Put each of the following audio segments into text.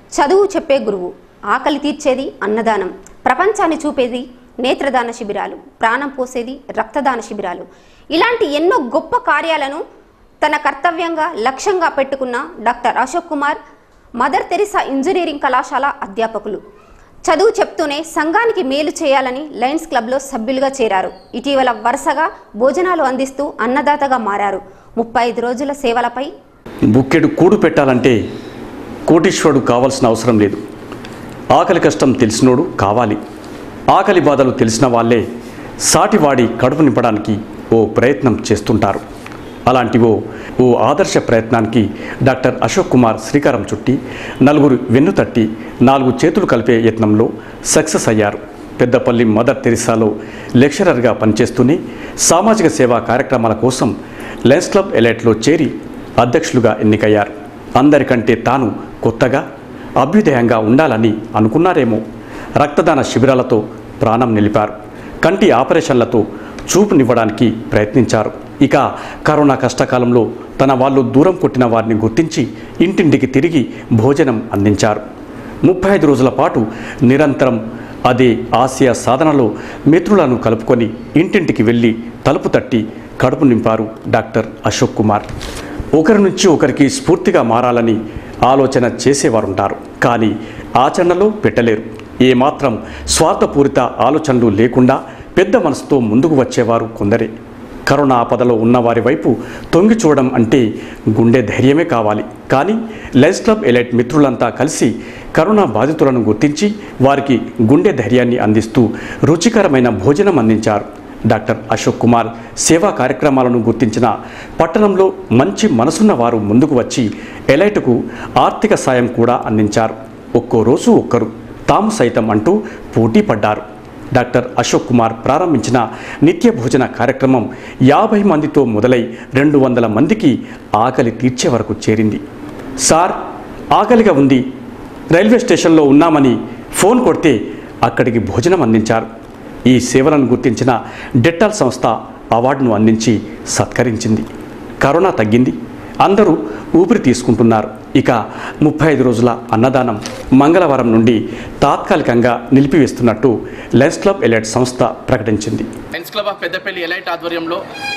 చదువు చెప్పే గురువు ఆకలి తీర్చేది అన్నదానం ప్రపంచాన్ని చూపేది నేత్రదాన శిబిరాలు ప్రాణం పోసేది రక్తదాన శిబిరాలు ఇలాంటి ఎన్నో గొప్ప కార్యాలను తన కర్తవ్యంగా లక్ష్యంగా పెట్టుకున్న doctor Ashok Kumar Mother Teresa engineering కళాశాల అధ్యాపకులు చదువు చెప్తూనే సంఘానికి మేలు చేయాలని లయన్స్ క్లబ్లో సభ్యులుగా చేరారు ఇటీవల వరుసగా భోజనాలు అందిస్తూ అన్నదాతగా మారారు ముప్పై ఐదు రోజుల సేవలపై బుక్కెడు కూడు పెట్టాలంటే కోటీశ్వరుడు కావాల్సిన అవసరం లేదు ఆకలి కష్టం తెలిసినోడు కావాలి ఆకలి బాధలు తెలిసిన వాళ్ళే సాటివాడి కడుపు నింపడానికి ఓ ప్రయత్నం చేస్తుంటారు అలాంటి ఓ ఓ ఆదర్శ ప్రయత్నానికి డాక్టర్ అశోక్ కుమార్ శ్రీకారం చుట్టి నలుగురు వెన్ను తట్టి నాలుగు చేతులు కలిపే యత్నంలో సక్సెస్ అయ్యారు పెద్దపల్లి మదర్ తెరిసాలో లెక్చరర్గా పనిచేస్తూనే సామాజిక సేవా కార్యక్రమాల కోసం లెన్స్ క్లబ్ ఎలైట్లో చేరి అధ్యక్షులుగా ఎన్నికయ్యారు అందరికంటే తాను కొత్తగా అభ్యుదయంగా ఉండాలని అనుకున్నారేమో రక్తదాన శిబిరాలతో ప్రాణం నిలిపారు కంటి ఆపరేషన్లతో చూపునివ్వడానికి ప్రయత్నించారు ఇక కరోనా కష్టకాలంలో తన వాళ్ళు దూరం కొట్టిన వారిని గుర్తించి ఇంటింటికి తిరిగి భోజనం అందించారు ముప్పై ఐదు రోజుల పాటు నిరంతరం అదే ఆసియా సాధనలో మిత్రులను కలుపుకొని ఇంటింటికి వెళ్ళి తలుపు తట్టి కడుపు నింపారు డాక్టర్ అశోక్ కుమార్ ఒకరి నుంచి ఒకరికి స్ఫూర్తిగా మారాలని ఆలోచన చేసేవారుంటారు కానీ ఆచరణలో పెట్టలేరు ఏమాత్రం స్వార్థపూరిత ఆలోచనలు లేకుండా పెద్ద మనసుతో ముందుకు వచ్చేవారు కొందరే కరోనా ఆపదలో ఉన్నవారి వైపు తొంగి చూడడం అంటే గుండె ధైర్యమే కావాలి కానీ లెన్స్ క్లబ్ ఎలైట్ మిత్రులంతా కలిసి కరోనా బాధితులను గుర్తించి వారికి గుండె ధైర్యాన్ని అందిస్తూ రుచికరమైన భోజనం అందించారు డాక్టర్ అశోక్ కుమార్ సేవా కార్యక్రమాలను గుర్తించిన పట్టణంలో మంచి మనసున్న వారు ముందుకు వచ్చి ఎలైట్కు ఆర్థిక సాయం కూడా అందించారు ఒక్కో రోజు ఒక్కరు తాము సైతం అంటూ పోటీ పడ్డారు డాక్టర్ అశోక్ కుమార్ ప్రారంభించిన నిత్య భోజన కార్యక్రమం యాభై మందితో మొదలై రెండు వందల మందికి ఆకలి తీర్చే వరకు చేరింది సార్ ఆకలిగా ఉంది రైల్వే స్టేషన్లో ఉన్నామని ఫోన్ కొడితే అక్కడికి భోజనం అందించారు ఈ సేవలను గుర్తించిన డెట్టాల్ సంస్థ అవార్డును అందించి సత్కరించింది కరోనా తగ్గింది అందరూ ఊపిరి తీసుకుంటున్నారు ఇక ముప్పై ఐదు రోజుల అన్నదానం మంగళవారం నుండి తాత్కాలికంగా నిలిపివేస్తున్నట్టు లెన్స్ క్లబ్ ఎలైట్ సంస్థ ప్రకటించింది Lions Club of Peddapalli elite ఆధ్వర్యంలో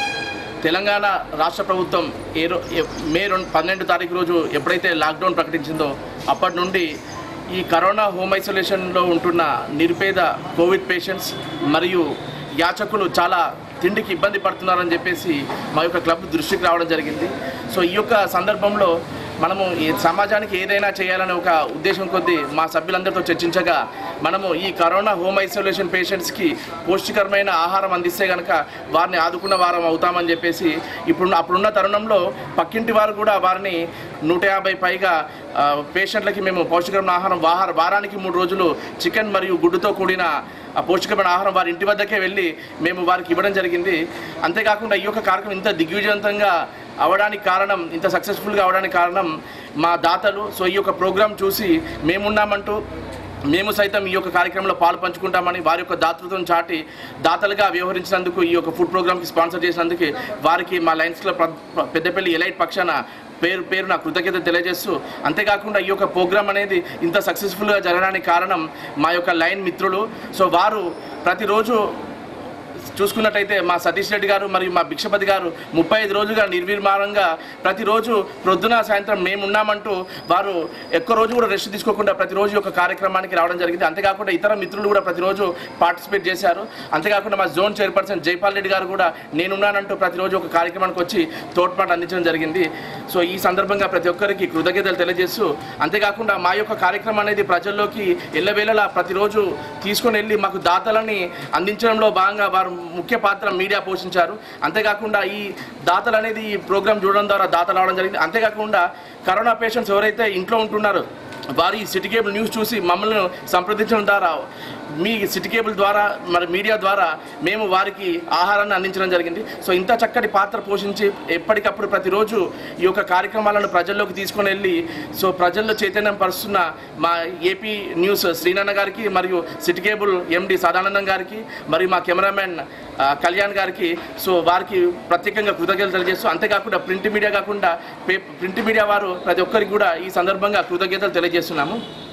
తెలంగాణ రాష్ట్ర ప్రభుత్వం ఏ రో ఏ- మే రెండు పన్నెండు తారీఖు రోజు ఎప్పుడైతే లాక్డౌన్ ప్రకటించిందో అప్పటి నుండి ఈ కరోనా హోమ్ ఐసోలేషన్లో ఉంటున్న నిరుపేద కోవిడ్ పేషెంట్స్ మరియు యాచకులు చాలా తిండికి ఇబ్బంది పడుతున్నారని చెప్పేసి మా యొక్క క్లబ్ దృష్టికి రావడం జరిగింది సో ఈ యొక్క సందర్భంలో మనము ఈ సమాజానికి ఏదైనా చేయాలనే ఒక ఉద్దేశం కొద్దీ మా సభ్యులందరితో చర్చించగా మనము ఈ కరోనా హోమ్ ఐసోలేషన్ పేషెంట్స్కి పౌష్టికరమైన ఆహారం అందిస్తే కనుక వారిని ఆదుకున్న వారం అవుతామని చెప్పేసి ఇప్పుడు అప్పుడున్న తరుణంలో పక్కింటి వారు కూడా వారిని నూట యాభై పైగా ఆ, పేషెంట్లకి మేము పౌష్టికరమైన ఆహారం వాహార వారానికి మూడు రోజులు చికెన్ మరియు గుడ్డుతో కూడిన ఆ పౌష్టికమైన ఆహారం వారి ఇంటి వద్దకే వెళ్ళి మేము వారికి ఇవ్వడం జరిగింది అంతేకాకుండా ఈ యొక్క కార్యక్రమం ఇంత దిగ్విజయవంతంగా అవడానికి కారణం ఇంత సక్సెస్ఫుల్గా అవడానికి కారణం మా దాతలు సో ఈ యొక్క ప్రోగ్రాం చూసి మేమున్నామంటూ మేము సైతం ఈ యొక్క కార్యక్రమంలో పాలు పంచుకుంటామని వారి యొక్క దాతృత్వం చాటి దాతలుగా వ్యవహరించినందుకు ఈ యొక్క ఫుడ్ ప్రోగ్రామ్కి స్పాన్సర్ చేసినందుకు వారికి మా లయన్స్ క్లబ్ ప్ర- పెద్దపల్లి ఎలైట్ పక్షాన పేరు పేరు నా కృతజ్ఞత తెలియజేస్తూ అంతేకాకుండా ఈ యొక్క ప్రోగ్రామ్ అనేది ఇంత సక్సెస్ఫుల్గా జరగడానికి కారణం మా యొక్క లైన్ మిత్రులు సో వారు ప్రతిరోజు చూసుకున్నట్టయితే మా సతీష్ రెడ్డి గారు మరియు మా భిక్షపతి గారు ముప్పై ఐదు రోజులుగా నిర్విమానంగా ప్రతిరోజు ప్రొద్దున సాయంత్రం మేము ఉన్నామంటూ వారు ఎక్కువ రోజు కూడా రెస్ట్ తీసుకోకుండా ప్రతిరోజు ఒక కార్యక్రమానికి రావడం జరిగింది అంతేకాకుండా ఇతర మిత్రులు కూడా ప్రతిరోజు పార్టిసిపేట్ చేశారు అంతేకాకుండా మా జోన్ చైర్పర్సన్ జైపాల్ రెడ్డి గారు కూడా నేనున్నానంటూ ప్రతిరోజు ఒక కార్యక్రమానికి వచ్చి తోడ్పాటు అందించడం జరిగింది సో ఈ సందర్భంగా ప్రతి ఒక్కరికి కృతజ్ఞతలు తెలియజేస్తూ అంతేకాకుండా మా యొక్క కార్యక్రమం అనేది ప్రజల్లోకి ఎల్లవేళలా ప్రతిరోజు తీసుకొని వెళ్ళి మాకు దాతలని అందించడంలో భాగంగా వారు ముఖ్య పాత్ర మీడియా పోషించారు అంతేకాకుండా ఈ దాతలు అనేది ఈ ప్రోగ్రామ్ చూడడం ద్వారా దాతలు అవడం జరిగింది అంతేకాకుండా కరోనా పేషెంట్స్ ఎవరైతే ఇంట్లో ఉంటున్నారో వారి సిటీ కేబుల్ న్యూస్ చూసి మమ్మల్ని సంప్రదించడం ద్వారా మీ సిటీ కేబుల్ ద్వారా మరి మీడియా ద్వారా మేము వారికి ఆహారాన్ని అందించడం జరిగింది సో ఇంత చక్కటి పాత్ర పోషించి ఎప్పటికప్పుడు ప్రతిరోజు ఈ యొక్క కార్యక్రమాలను ప్రజల్లోకి తీసుకొని వెళ్ళి సో ప్రజల్లో చైతన్యం పరుస్తున్న మా ఏపీ న్యూస్ శ్రీనన్న గారికి మరియు సిటీ కేబుల్ ఎండి సదానందం గారికి మరియు మా కెమెరామెన్ ఆ, కళ్యాణ్ గారికి సో వారికి ప్రత్యేకంగా కృతజ్ఞతలు తెలియజేస్తూ అంతేకాకుండా ప్రింట్ మీడియా కాకుండా పే ప్రింట్ మీడియా వారు ప్రతి ఒక్కరికి కూడా ఈ సందర్భంగా కృతజ్ఞతలు తెలియజేస్తున్నాము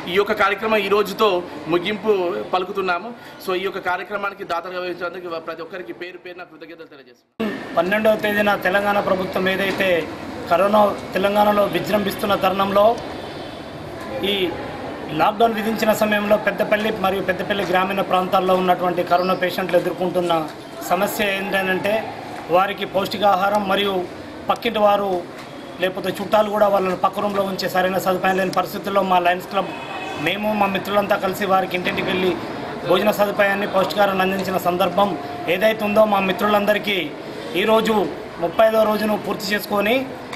ఈ యొక్క కార్యక్రమం ఈ రోజుతో ముగింపు పలుకుతున్నాము సో ఈ యొక్క కార్యక్రమానికి దాతలుగా వహించినందుకు ప్రతి ఒక్కరికి పేరు పేరున కృతజ్ఞతలు తెలియజేస్తున్నాను పన్నెండవ తేదీన తెలంగాణ ప్రభుత్వం ఏదైతే కరోనా తెలంగాణలో విజృంభిస్తున్న తరుణంలో ఈ లాక్డౌన్ విధించిన సమయంలో పెద్దపల్లి మరియు పెద్దపల్లి గ్రామీణ ప్రాంతాల్లో ఉన్నటువంటి కరోనా పేషెంట్లు ఎదుర్కొంటున్న సమస్య ఏంటంటే వారికి పౌష్టికాహారం మరియు పక్కింటి వారు లేకపోతే చుట్టాలు కూడా వాళ్ళని పక్క రూమ్లో ఉంచే సరైన సదుపాయం లేని పరిస్థితుల్లో మా లయన్స్ క్లబ్ మేము మా మిత్రులంతా కలిసి వారికి ఇంటింటికి వెళ్ళి భోజన సదుపాయాన్ని పౌష్టికారాన్ని అందించిన సందర్భం ఏదైతే ఉందో మా మిత్రులందరికీ ఈరోజు ముప్పై ఐదో రోజును పూర్తి చేసుకొని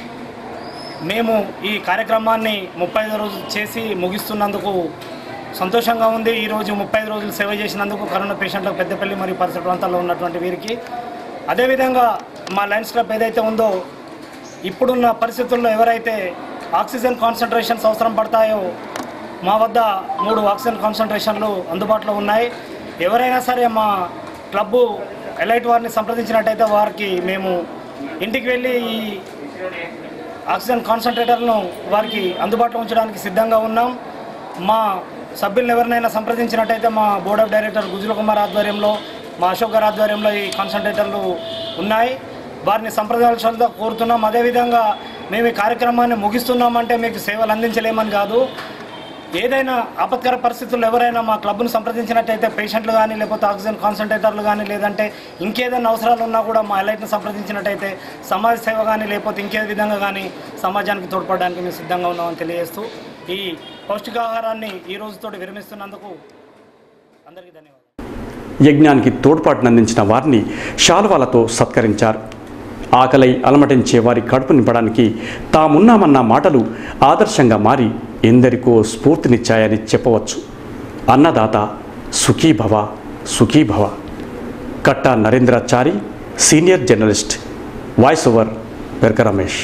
మేము ఈ కార్యక్రమాన్ని ముప్పై ఐదు రోజులు చేసి ముగిస్తున్నందుకు సంతోషంగా ఉంది ఈరోజు ముప్పై ఐదు రోజులు సేవ చేసినందుకు కరోనా పేషెంట్లకు పెద్దపల్లి మరియు పరిసర ప్రాంతాల్లో ఉన్నటువంటి వీరికి అదేవిధంగా మా లయన్స్ క్లబ్ ఏదైతే ఉందో ఇప్పుడున్న పరిస్థితుల్లో ఎవరైతే ఆక్సిజన్ కాన్సన్ట్రేషన్స్ అవసరం పడతాయో మా వద్ద మూడు ఆక్సిజన్ కాన్సన్ట్రేషన్లు అందుబాటులో ఉన్నాయి ఎవరైనా సరే మా క్లబ్బు ఎలైట్ వారిని సంప్రదించినట్టయితే వారికి మేము ఇంటికి వెళ్ళి ఈ ఆక్సిజన్ కాన్సన్ట్రేటర్ను వారికి అందుబాటులో ఉంచడానికి సిద్ధంగా ఉన్నాం మా సభ్యులను ఎవరినైనా సంప్రదించినట్టయితే మా board of director Gujula Kumar ఆధ్వర్యంలో మా అశోక్ గారి ఆధ్వర్యంలో ఈ కాన్సన్ట్రేటర్లు ఉన్నాయి వారిని సంప్రదించాల్సిందిగా కోరుతున్నాం అదేవిధంగా మేము ఈ కార్యక్రమాన్ని ముగిస్తున్నామంటే మీకు సేవలు అందించలేమని కాదు ఏదైనా ఆపత్కర పరిస్థితుల్లో ఎవరైనా మా క్లబ్ను సంప్రదించినట్టయితే పేషెంట్లు కానీ లేకపోతే ఆక్సిజన్ కాన్సన్ట్రేటర్లు కానీ లేదంటే ఇంకేదైనా అవసరాలు ఉన్నా కూడా మా ఎలైట్ని సంప్రదించినట్టయితే సమాజ సేవ కానీ లేకపోతే ఇంకే విధంగా కానీ సమాజానికి తోడ్పడడానికి మేము సిద్ధంగా ఉన్నామని తెలియజేస్తూ ఈ పౌష్టికాహారాన్ని ఈ రోజుతోటి విరమిస్తున్నందుకు అందరికీ ధన్యవాదాలు యజ్ఞానికి తోడ్పాటునందించిన వారిని శాలువాలతో సత్కరించారు ఆకలై అలమటించే వారి కడుపు నింపడానికి తామున్నామన్న మాటలు ఆదర్శంగా మారి ఎందరికో స్ఫూర్తినిచ్చాయని చెప్పవచ్చు అన్నదాత సుఖీభవ సుఖీభవ Katta Narendrachari senior journalist voice over Verka Ramesh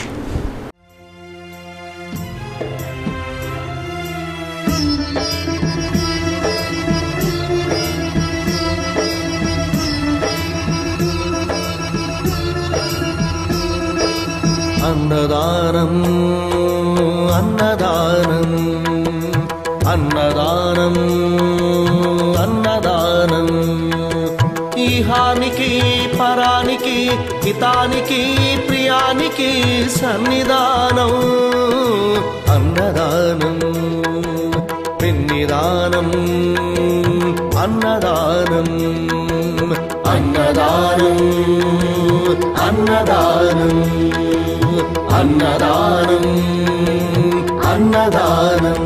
అన్నదానం అన్నదానం అన్నదానం అన్నదానం ఈహానికి పరానికి హితానికి ప్రియానికి సన్నిధానం అన్నదానం పెన్నిదానం అన్నదానం అన్నదానం అన్నదానం అన్నదానం అన్నదానం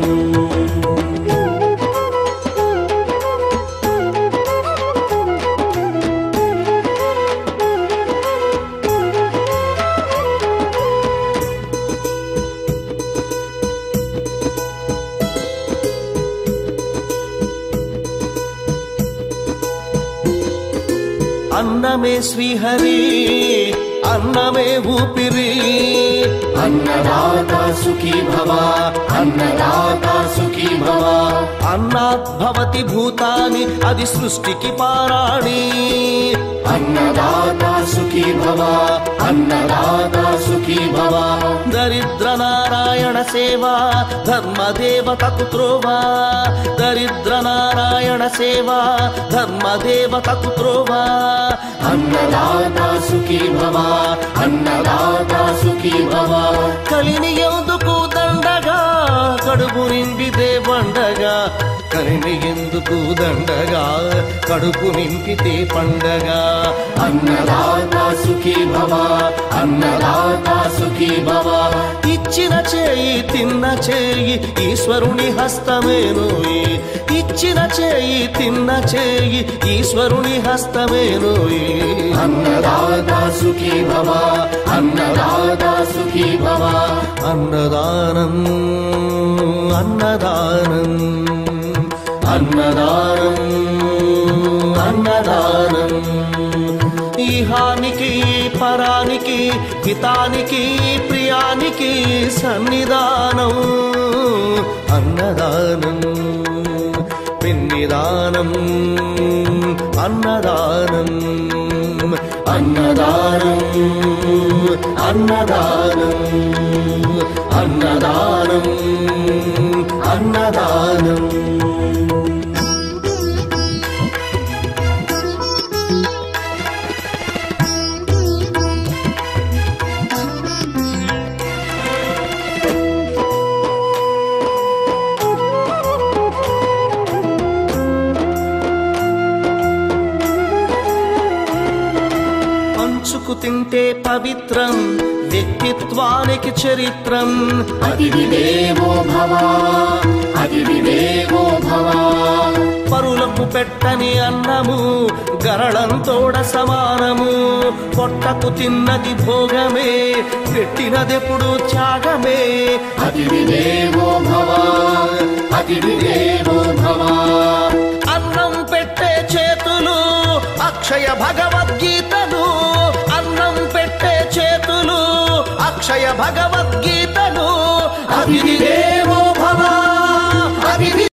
అన్నమే శ్రీహరి అన్నమే ఊపిరి అన్నదాత సుఖీ భవ అన్నదాత సుఖీ భవ అన్నాత్ భవతి భూతాని అది సృష్టికి పారాణి అన్నదాత సుఖీ భవ అన్నదాత సుఖీ భవ దరిద్ర నారాయణ సేవా ధర్మదేవతకు త్రోవా దరిద్ర నారాయణ సేవా ధర్మదేవతకు త్రోవా అన్నదాత సుఖీ భవ అన్నదాత సుఖీ భవ కలిని ఎందుకు దండగా కడుపు నింపితే పండగా కలిని ఎందుకు దండగా కడుపు నింపితే పండగ అన్నదాత సుఖీ భవ అన్నదాత సుఖీ భవ ఇచ్చిన చేయి తిన్న చేయి ఈశ్వరుని హస్తమేను ఇచ్చిన చేయి తిన్న చేయి ఈశ్వరుని హస్తమేను అన్నదాత సుఖీ భవ అన్నదాత సుఖీ భవ అన్నదానం అన్నదానం అన్నదానం అన్నదానం ఈహానికి పరానికి హితానికి ప్రియానికి సన్నిధానం అన్నదానం పిన్నిదానం అన్నదానం అన్నదానం అన్నదానం అన్నదానం అన్నదానం పంచుకు తింటే పవిత్రం వ్యక్తిత్వానికి చరిత్రం అతిథి దేవో భవ అతిథి దేవో భవ పరులకు పెట్టని అన్నము గరళంతోడ సమానము పొట్టకు తిన్నది భోగమే పెట్టినదెప్పుడు త్యాగమే అతిథి దేవో భవ అతిథి దేవో భవ అన్నం పెట్టే చేతులు అక్షయ భగవద్గీతలు అన్నం పెట్టే చేతులు అక్షయ భగవద్గీతలు అతిథి దేవో